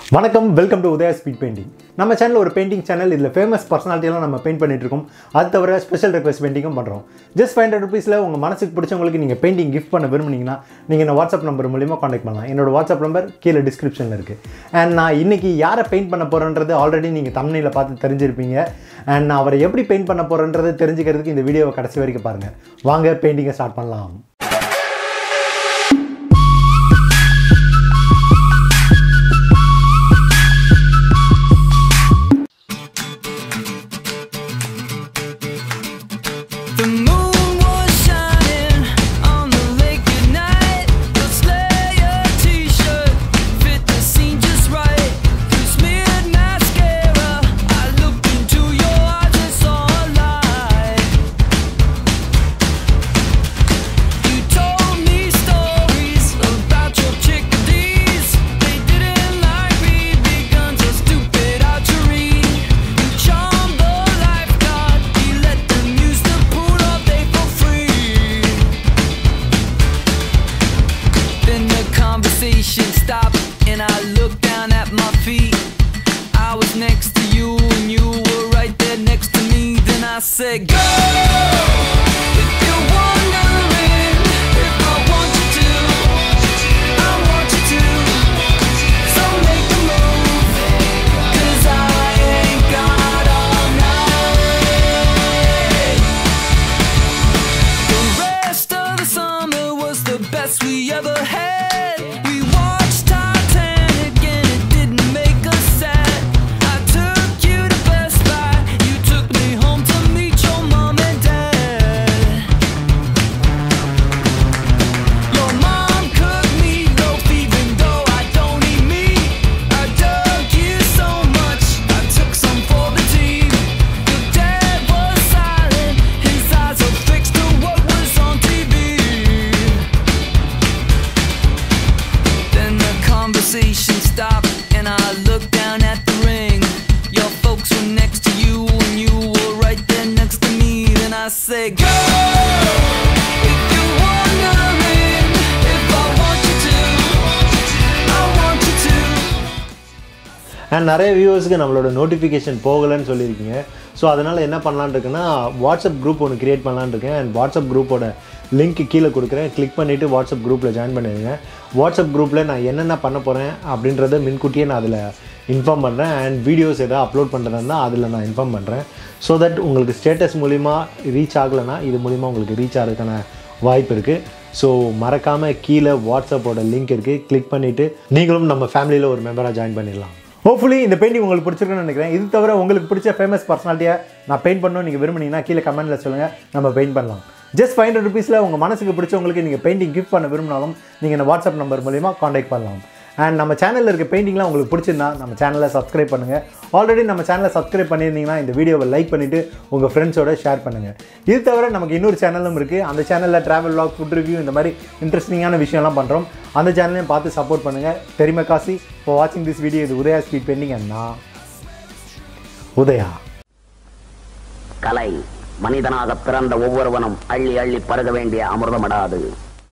வணக்கம் welcome to Udaya speed painting நம்ம channel ஒரு பெயிண்டிங் சேனல் இதில் ஃபேமஸ் பர்சனாலிட்டியெல்லாம் நம்ம பெயிண்ட் பண்ணிட்டு இருக்கோம் அது தவிர ஸ்பெஷல் ரெக்வஸ்ட் பெயிண்டிங்கும் பண்ணுறோம் ஜஸ்ட் ஃபைவ் ஹண்ட்ரட் ருபீஸில் உங்கள் மனசுக்கு பிடிச்சவங்களுக்கு நீங்கள் பெயிண்டிங் கிஃப்ட் பண்ண விரும்புனீங்கன்னா நீங்கள் இந்த வாட்ஸ்அப் நம்பர் மூலியமாக காண்டாக்ட் பண்ணலாம் என்னோட வாட்ஸ்அப் நம்பர் கீழே டிஸ்கிரிப்ஷனில் இருக்குது அண்ட் நான் இன்னைக்கு யாரை பெயிண்ட் பண்ண போகிறேன்றது ஆல்ரெடி நீங்கள் தமிழில் பார்த்து தெரிஞ்சிருப்பீங்க அண்ட் நான் அவரை எப்படி பெயிண்ட் பண்ண போகிறேன்றது தெரிஞ்சுக்கிறதுக்கு இந்த வீடியோவை கடைசி வரைக்கும் பாருங்கள் வாங்க பெயிண்டிங்கை ஸ்டார்ட் பண்ணலாம் The moon was shining on the lake at night. The Slayer t-shirt fit the scene just right. Through smeared mascara, I looked into your eyes and saw a light. You told me stories about your chickadees. They didn't like BB guns or stupid archery. You charmed the lifeguard. You let them use the pool all day for free. Then the conversation stopped, and I looked down at my feet. I was next to you, and you were right there next to me. Then I said, Girl, if you're wondering if I want you to, I want you to. So make a move, 'cause I ain't got all night. The rest of the summer was the best we ever had. We watched Titanic and it didn't make us sad. I took you to Best Buy, you took me home to meet your mom and dad. Your mom cooked me loaf even though I don't eat meat. I dug you so much, I took some for the team. Your dad was silent, his eyes were fixed to what was on TV. Then the conversation stopped, and I looked down at the ring. Your folks were next to you, and you were right there next to me. Then I said, Girl, if you're wondering if I want you to, I want you to. And நிறைய வியூவர்ஸ்க்கு நம்மளோட notification போகலைன்னு சொல்லியிருக்கீங்க so அதனால் என்ன பண்ணலான்னு இருக்குன்னா WhatsApp group ஒன்று create பண்ணலான்னு இருக்கேன் அண்ட் வாட்ஸ்அப் குரூப்போட லிங்க் கீழே கொடுக்குறேன் கிளிக் பண்ணிவிட்டு வாட்ஸ்அப் குரூப்பில் ஜாயின் பண்ணிடுங்க வாட்ஸ்அப் குரூப்பில் நான் என்னென்ன பண்ண போகிறேன் அப்படின்றத முன்கூட்டியே நான் அதில் இன்ஃபார்ம் பண்ணுறேன் அண்ட் வீடியோஸ் எதாவது அப்லோட் பண்ணுறதா அதில் நான் இன்ஃபார்ம் பண்ணுறேன் ஸோ தட் உங்களுக்கு ஸ்டேட்டஸ் மூலிமா ரீச் ஆகலைன்னா இது மூலிமா உங்களுக்கு ரீச் ஆகிறதுக்கான வாய்ப்பு இருக்குது ஸோ மறக்காமல் கீழே வாட்ஸ்அப்போட லிங்க் இருக்குது கிளிக் பண்ணிவிட்டு நீங்களும் நம்ம ஃபேமிலியில் ஒரு மெம்பராக ஜாயின் பண்ணிடலாம் ஹோப்ஃபுல்லி இந்த பெயிண்டிங் உங்களுக்கு பிடிச்சிருக்குன்னு நினைக்கிறேன் இது தவிர உங்களுக்கு பிடிச்ச ஃபேமஸ் பர்சனாலிட்டியை நான் பெயிண்ட் பண்ணணும் நீங்கள் விரும்புனீங்கன்னா கீழே கமெண்ட்டில் சொல்லுங்கள் நம்ம பெயிண்ட் பண்ணலாம் ஜஸ்ட் ஃபைவ் ஹண்ட்ரட் ருபீஸில் உங்கள் மனசுக்கு பிடிச்சவங்களுக்கு நீங்கள் பெயிண்டிங் கிஃப்ட் பண்ண விரும்பினாலும் நீங்கள் இந்த வாட்ஸ்அப் நம்பர் மூலிமா காண்டாக்ட் பண்ணலாம் அண்ட் நம்ம சேனலில் இருக்க பெயிண்டிங்லாம் உங்களுக்கு பிடிச்சிருந்தா நம்ம சேனலை சப்ஸ்கிரைப் பண்ணுங்கள் ஆல்ரெடி நம்ம சேனலை சப்ஸ்கிரைப் பண்ணியிருந்தீங்கன்னா இந்த வீடியோவை லைக் பண்ணிவிட்டு உங்கள் ஃப்ரெண்ட்ஸோட ஷேர் பண்ணுங்கள் இது தவிர நமக்கு இன்னொரு சேனலும் இருக்குது அந்த சேனலில் ட்ராவல் லாக் ஃபுட் ரிவ்யூ இந்த மாதிரி இன்ட்ரெஸ்டிங்கான விஷயம்லாம் பண்ணுறோம் அந்த சேனலையும் பார்த்து சப்போர்ட் பண்ணுங்கள் தெரியுமா காசி இப்போ வாட்சிங் திஸ் வீடியோ இது உதயா ஸ்பீட் பெண்டிங் அண்ட் நான் உதயா கலை மனிதனாக பிறந்த ஒவ்வொருவனும் அள்ளி அள்ளி பருக வேண்டிய அமிர்தமடாது